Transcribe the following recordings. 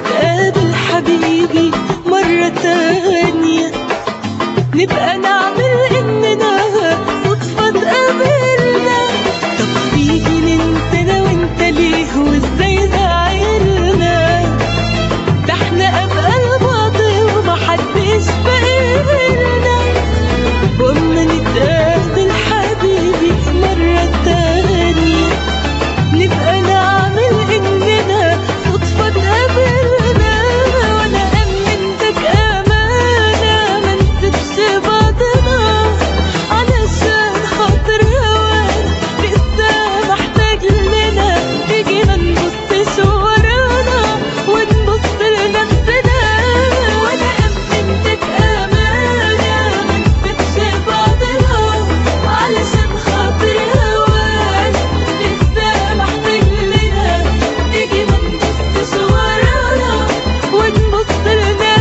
نتقابل حبيبي مرة تانية نبقى نعمل إننا صدفة اتقابلنا طب تيجي ننسى أنا وأنت ليه وإزاي زعلنا ده احنا أبقى لبعض ومحدش فاقرنا وأما نتقابل حبيبي مرة تانية نبقى نعمل إننا صدفة اتقابلنا وأنا أمنتك أمانة ما نسيبش بعضنا علشان خاطر هوانا لسه محتاج لنا تيجي ما نبصش ورانا ونبص لنفسنا وأنا أمنتك أمانة ما نسيبش بعضنا علشان خاطر هوانا لسه محتاج لنا تيجي ما نبصش ورانا ونبص لنفسنا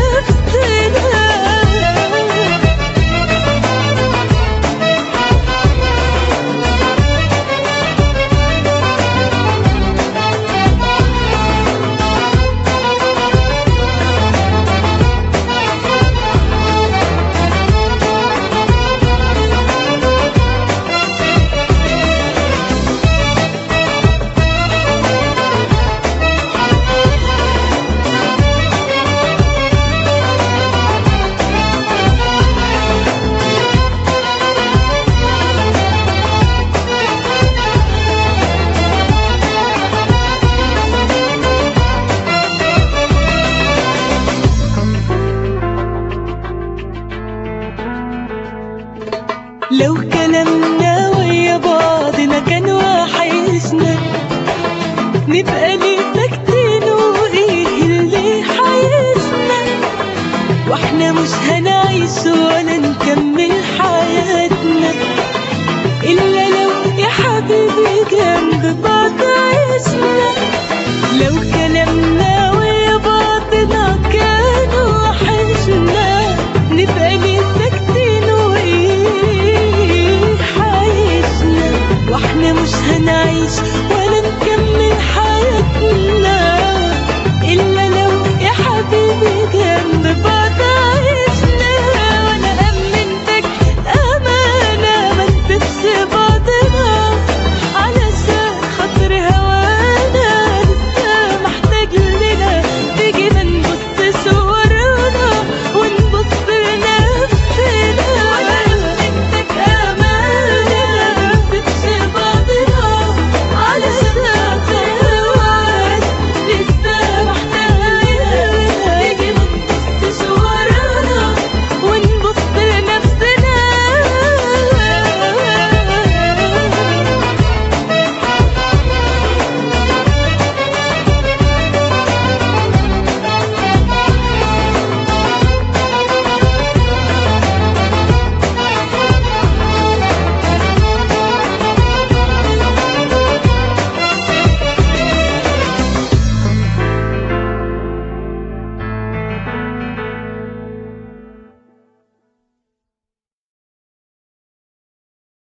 لو كلامنا ويا بعضنا كان وحشنا نبقى ليه ساكتين وايه اللي حيشنا واحنا مش هنعيش ولا